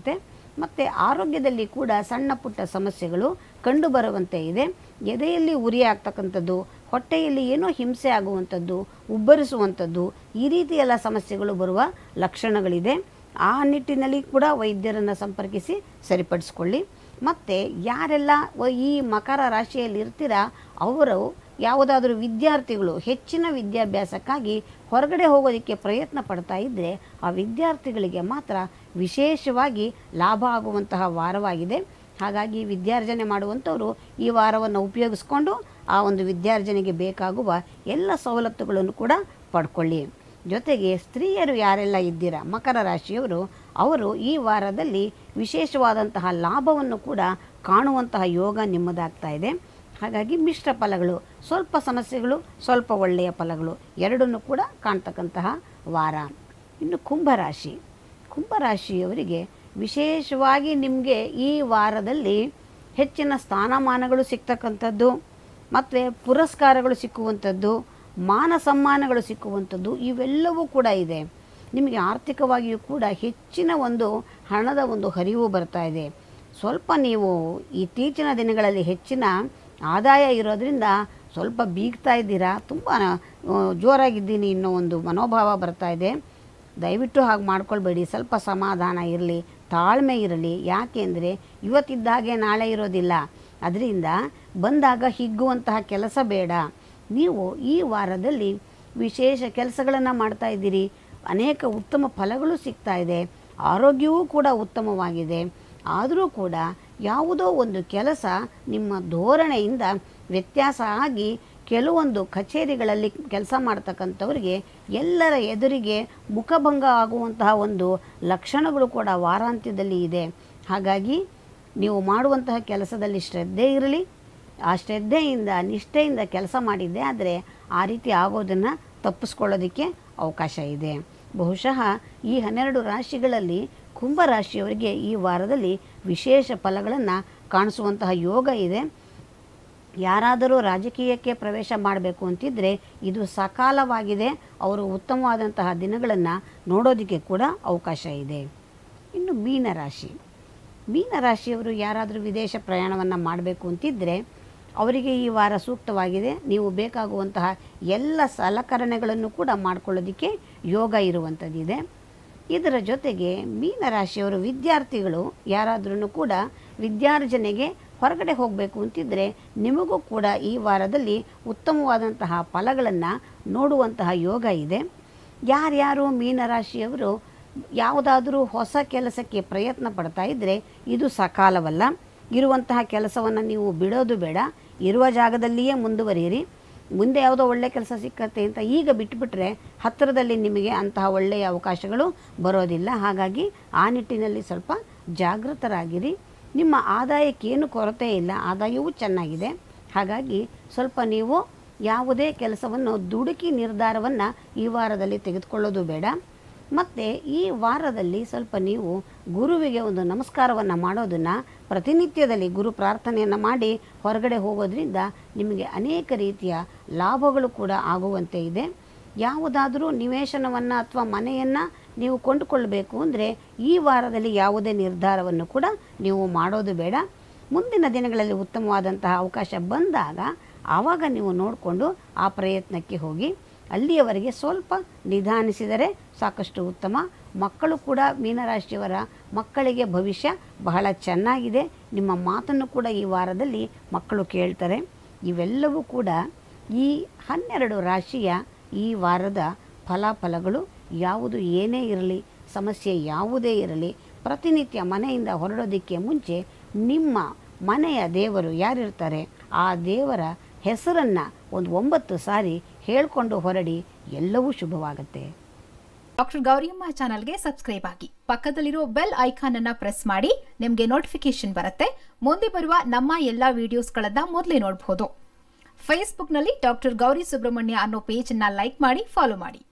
ಮತ್ತು ಆರೋಗ್ಯದಲ್ಲಿ ಕೂಡ ಸಣ್ಣ ಪುಟ್ಟ ಸಮಸ್ಯೆಗಳು ಕಂಡುಬರುವಂತೆ ಇದೆ ಎದೆಯಲ್ಲಿ ಉರಿ ಆಗ್ತಕ್ಕಂಥದ್ದು ಹೊಟ್ಟೆಯಲ್ಲಿ ಏನೋ ಹಿಂಸೆ ಆಗುವಂಥದ್ದು ಉಬ್ಬರಿಸುವಂಥದ್ದು ಈ ರೀತಿ ಎಲ್ಲ ಸಮಸ್ಯೆಗಳು ಬರುವ ಲಕ್ಷಣಗಳಿದೆ ಆ ನಿಟ್ಟಿನಲ್ಲಿ ಕೂಡ ವೈದ್ಯರನ್ನು ಸಂಪರ್ಕಿಸಿ ಸರಿಪಡಿಸ್ಕೊಳ್ಳಿ ಮತ್ತು ಯಾರೆಲ್ಲ ವ- ಈ ಮಕರ ರಾಶಿಯಲ್ಲಿ ಇರ್ತೀರಾ ಅವರು ಯಾವುದಾದ್ರೂ ವಿದ್ಯಾರ್ಥಿಗಳು ಹೆಚ್ಚಿನ ವಿದ್ಯಾಭ್ಯಾಸಕ್ಕಾಗಿ ಹೊರಗಡೆ ಹೋಗೋದಕ್ಕೆ ಪ್ರಯತ್ನ ಪಡ್ತಾ ಇದ್ದರೆ ಆ ವಿದ್ಯಾರ್ಥಿಗಳಿಗೆ ಮಾತ್ರ ವಿಶೇಷವಾಗಿ ಲಾಭ ಆಗುವಂತಹ ವಾರವಾಗಿದೆ ಹಾಗಾಗಿ ವಿದ್ಯಾರ್ಜನೆ ಮಾಡುವಂಥವರು ಈ ವಾರವನ್ನು ಉಪಯೋಗಿಸ್ಕೊಂಡು ಆ ಒಂದು ವಿದ್ಯಾರ್ಜನೆಗೆ ಬೇಕಾಗುವ ಎಲ್ಲ ಸವಲತ್ತುಗಳನ್ನು ಕೂಡ ಪಡ್ಕೊಳ್ಳಿ ಜೊತೆಗೆ ಸ್ತ್ರೀಯರು ಯಾರೆಲ್ಲ ಇದ್ದೀರಾ ಮಕರ ರಾಶಿಯವರು ಅವರು ಈ ವಾರದಲ್ಲಿ ವಿಶೇಷವಾದಂತಹ ಲಾಭವನ್ನು ಕೂಡ ಕಾಣುವಂತಹ ಯೋಗ ನಿಮ್ಮದಾಗ್ತಾ ಇದೆ ಹಾಗಾಗಿ ಮಿಶ್ರ ಫಲಗಳು ಸ್ವಲ್ಪ ಸಮಸ್ಯೆಗಳು ಸ್ವಲ್ಪ ಒಳ್ಳೆಯ ಫಲಗಳು ಎರಡನ್ನೂ ಕೂಡ ಕಾಣ್ತಕ್ಕಂತಹ ವಾರ ಇನ್ನು ಕುಂಭರಾಶಿ ಕುಂಭರಾಶಿಯವರಿಗೆ ವಿಶೇಷವಾಗಿ ನಿಮಗೆ ಈ ವಾರದಲ್ಲಿ ಹೆಚ್ಚಿನ ಸ್ಥಾನಮಾನಗಳು ಸಿಗ್ತಕ್ಕಂಥದ್ದು ಮತ್ತು ಪುರಸ್ಕಾರಗಳು ಸಿಕ್ಕುವಂಥದ್ದು ಮಾನ ಸಮ್ಮಾನಗಳು ಸಿಕ್ಕುವಂಥದ್ದು ಇವೆಲ್ಲವೂ ಕೂಡ ಇದೆ ನಿಮಗೆ ಆರ್ಥಿಕವಾಗಿಯೂ ಕೂಡ ಹೆಚ್ಚಿನ ಒಂದು ಹಣದ ಒಂದು ಹರಿವು ಬರ್ತಾ ಇದೆ ಸ್ವಲ್ಪ ನೀವು ಇತ್ತೀಚಿನ ದಿನಗಳಲ್ಲಿ ಹೆಚ್ಚಿನ ಆದಾಯ ಇರೋದ್ರಿಂದ ಸ್ವಲ್ಪ ಬೀಗ್ತಾ ಇದ್ದೀರಾ ತುಂಬ ಜೋರಾಗಿದ್ದೀನಿ ಅನ್ನೋ ಒಂದು ಮನೋಭಾವ ಬರ್ತಾ ಇದೆ ದಯವಿಟ್ಟು ಹಾಗೆ ಮಾಡ್ಕೊಳ್ಬೇಡಿ ಸ್ವಲ್ಪ ಸಮಾಧಾನ ಇರಲಿ ತಾಳ್ಮೆ ಇರಲಿ ಯಾಕೆಂದರೆ ಇವತ್ತಿದ್ದ ಹಾಗೆ ನಾಳೆ ಇರೋದಿಲ್ಲ ಅದರಿಂದ ಬಂದಾಗ ಹಿಗ್ಗುವಂತಹ ಕೆಲಸ ಬೇಡ ನೀವು ಈ ವಾರದಲ್ಲಿ ವಿಶೇಷ ಕೆಲಸಗಳನ್ನು ಮಾಡ್ತಾ ಇದ್ದೀರಿ ಅನೇಕ ಉತ್ತಮ ಫಲಗಳು ಸಿಗ್ತಾ ಇದೆ ಆರೋಗ್ಯವೂ ಕೂಡ ಉತ್ತಮವಾಗಿದೆ ಆದರೂ ಕೂಡ ಯಾವುದೋ ಒಂದು ಕೆಲಸ ನಿಮ್ಮ ಧೋರಣೆಯಿಂದ ವ್ಯತ್ಯಾಸ ಆಗಿ ಕೆಲವೊಂದು ಕಚೇರಿಗಳಲ್ಲಿ ಕೆಲಸ ಮಾಡ್ತಕ್ಕಂಥವ್ರಿಗೆ ಎಲ್ಲರ ಎದುರಿಗೆ ಮುಖಭಂಗ ಆಗುವಂತಹ ಒಂದು ಲಕ್ಷಣಗಳು ಕೂಡ ವಾರಾಂತ್ಯದಲ್ಲಿ ಇದೆ ಹಾಗಾಗಿ ನೀವು ಮಾಡುವಂತಹ ಕೆಲಸದಲ್ಲಿ ಶ್ರದ್ಧೆ ಇರಲಿ ಆ ಶ್ರದ್ಧೆಯಿಂದ ನಿಷ್ಠೆಯಿಂದ ಕೆಲಸ ಮಾಡಿದ್ದೆ ಆದರೆ ಆ ರೀತಿ ಆಗೋದನ್ನು ತಪ್ಪಿಸ್ಕೊಳ್ಳೋದಕ್ಕೆ ಅವಕಾಶ ಇದೆ ಬಹುಶಃ ಈ ಹನ್ನೆರಡು ರಾಶಿಗಳಲ್ಲಿ ಕುಂಭರಾಶಿಯವರಿಗೆ ಈ ವಾರದಲ್ಲಿ ವಿಶೇಷ ಫಲಗಳನ್ನು ಕಾಣಿಸುವಂತಹ ಯೋಗ ಇದೆ ಯಾರಾದರೂ ರಾಜಕೀಯಕ್ಕೆ ಪ್ರವೇಶ ಮಾಡಬೇಕು ಅಂತಿದ್ದರೆ ಇದು ಸಕಾಲವಾಗಿದೆ ಅವರು ಉತ್ತಮವಾದಂತಹ ದಿನಗಳನ್ನು ನೋಡೋದಕ್ಕೆ ಕೂಡ ಅವಕಾಶ ಇದೆ ಇನ್ನು ಮೀನರಾಶಿ ಮೀನರಾಶಿಯವರು ಯಾರಾದರೂ ವಿದೇಶ ಪ್ರಯಾಣವನ್ನು ಮಾಡಬೇಕು ಅಂತಿದ್ದರೆ ಅವರಿಗೆ ಈ ವಾರ ಸೂಕ್ತವಾಗಿದೆ ನೀವು ಬೇಕಾಗುವಂತಹ ಎಲ್ಲ ಸಲಕರಣೆಗಳನ್ನು ಕೂಡ ಮಾಡಿಕೊಳ್ಳೋದಕ್ಕೆ ಯೋಗ ಇರುವಂಥದ್ದಿದೆ ಇದರ ಜೊತೆಗೆ ಮೀನರಾಶಿಯವರು ವಿದ್ಯಾರ್ಥಿಗಳು ಯಾರಾದ್ರೂ ಕೂಡ ವಿದ್ಯಾರ್ಜನೆಗೆ ಹೊರಗಡೆ ಹೋಗಬೇಕು ಅಂತಿದ್ದರೆ ನಿಮಗೂ ಕೂಡ ಈ ವಾರದಲ್ಲಿ ಉತ್ತಮವಾದಂತಹ ಫಲಗಳನ್ನು ನೋಡುವಂತಹ ಯೋಗ ಇದೆ ಯಾರ್ಯಾರು ಮೀನರಾಶಿಯವರು ಯಾವುದಾದರೂ ಹೊಸ ಕೆಲಸಕ್ಕೆ ಪ್ರಯತ್ನ ಪಡ್ತಾ ಇದ್ದರೆ ಇದು ಸಕಾಲವಲ್ಲ ಇರುವಂತಹ ಕೆಲಸವನ್ನು ನೀವು ಬಿಡೋದು ಬೇಡ ಇರುವ ಜಾಗದಲ್ಲಿಯೇ ಮುಂದುವರಿಯಿರಿ ಮುಂದೆ ಯಾವುದೋ ಒಳ್ಳೆ ಕೆಲಸ ಸಿಕ್ಕತ್ತೆ ಅಂತ ಈಗ ಬಿಟ್ಬಿಟ್ರೆ ಹತ್ತಿರದಲ್ಲಿ ನಿಮಗೆ ಅಂತಹ ಒಳ್ಳೆಯ ಅವಕಾಶಗಳು ಬರೋದಿಲ್ಲ ಹಾಗಾಗಿ ಆ ನಿಟ್ಟಿನಲ್ಲಿ ಸ್ವಲ್ಪ ಜಾಗೃತರಾಗಿರಿ ನಿಮ್ಮ ಆದಾಯಕ್ಕೇನು ಕೊರತೆ ಇಲ್ಲ ಆದಾಯವೂ ಚೆನ್ನಾಗಿದೆ ಹಾಗಾಗಿ ಸ್ವಲ್ಪ ನೀವು ಯಾವುದೇ ಕೆಲಸವನ್ನು ದುಡುಕಿ ನಿರ್ಧಾರವನ್ನು ಈ ವಾರದಲ್ಲಿ ತೆಗೆದುಕೊಳ್ಳೋದು ಬೇಡ ಮತ್ತು ಈ ವಾರದಲ್ಲಿ ಸ್ವಲ್ಪ ನೀವು ಗುರುವಿಗೆ ಒಂದು ನಮಸ್ಕಾರವನ್ನು ಮಾಡೋದನ್ನು ಪ್ರತಿನಿತ್ಯದಲ್ಲಿ ಗುರು ಪ್ರಾರ್ಥನೆಯನ್ನು ಮಾಡಿ ಹೊರಗಡೆ ಹೋಗೋದ್ರಿಂದ ನಿಮಗೆ ಅನೇಕ ರೀತಿಯ ಲಾಭಗಳು ಕೂಡ ಆಗುವಂತೆ ಇದೆ ಯಾವುದಾದರೂ ನಿವೇಶನವನ್ನು ಅಥವಾ ಮನೆಯನ್ನು ನೀವು ಕೊಂಡುಕೊಳ್ಬೇಕು ಅಂದರೆ ಈ ವಾರದಲ್ಲಿ ಯಾವುದೇ ನಿರ್ಧಾರವನ್ನು ಕೂಡ ನೀವು ಮಾಡೋದು ಬೇಡ ಮುಂದಿನ ದಿನಗಳಲ್ಲಿ ಉತ್ತಮವಾದಂತಹ ಅವಕಾಶ ಬಂದಾಗ ಆವಾಗ ನೀವು ನೋಡಿಕೊಂಡು ಆ ಪ್ರಯತ್ನಕ್ಕೆ ಹೋಗಿ ಅಲ್ಲಿಯವರೆಗೆ ಸ್ವಲ್ಪ ನಿಧಾನಿಸಿದರೆ ಸಾಕಷ್ಟು ಉತ್ತಮ ಮಕ್ಕಳು ಕೂಡ ಮೀನರಾಶಿಯವರ ಮಕ್ಕಳಿಗೆ ಭವಿಷ್ಯ ಬಹಳ ಚೆನ್ನಾಗಿದೆ ನಿಮ್ಮ ಮಾತನ್ನು ಕೂಡ ಈ ವಾರದಲ್ಲಿ ಮಕ್ಕಳು ಕೇಳ್ತಾರೆ ಇವೆಲ್ಲವೂ ಕೂಡ ಈ ಹನ್ನೆರಡು ರಾಶಿಯ ಈ ವಾರದ ಫಲಾಫಲಗಳು ಯಾವುದು ಏನೇ ಇರಲಿ ಸಮಸ್ಯೆ ಯಾವುದೇ ಇರಲಿ ಪ್ರತಿನಿತ್ಯ ಮನೆಯಿಂದ ಹೊರಡೋದಕ್ಕೆ ಮುಂಚೆ ನಿಮ್ಮ ಮನೆಯ ದೇವರು ಯಾರಿರ್ತಾರೆ ಆ ದೇವರ ಹೆಸರನ್ನು ಒಂದು ಒಂಬತ್ತು ಸಾರಿ ಹೇಳ್ಕೊಂಡು ಹೊರಡಿ ಎಲ್ಲವೂ ಶುಭವಾಗುತ್ತೆ ಡಾಕ್ಟರ್ ಗೌರಿಯಮ್ಮ ಚಾನಲ್ಗೆ ಸಬ್ಸ್ಕ್ರೈಬ್ ಆಗಿ ಪಕ್ಕದಲ್ಲಿರೋ ಬೆಲ್ ಐಕಾನ್ ಅನ್ನ ಪ್ರೆಸ್ ಮಾಡಿ ನಿಮಗೆ ನೋಟಿಫಿಕೇಶನ್ ಬರುತ್ತೆ ಮುಂದೆ ಬರುವ ನಮ್ಮ ಎಲ್ಲಾ ವಿಡಿಯೋಸ್ಗಳನ್ನ ಮೊದಲೇ ನೋಡಬಹುದು ಫೇಸ್ಬುಕ್ನಲ್ಲಿ ಡಾಕ್ಟರ್ ಗೌರಿ ಸುಬ್ರಹ್ಮಣ್ಯ ಅನ್ನೋ ಪೇಜ್ ಅನ್ನ ಲೈಕ್ ಮಾಡಿ ಫಾಲೋ ಮಾಡಿ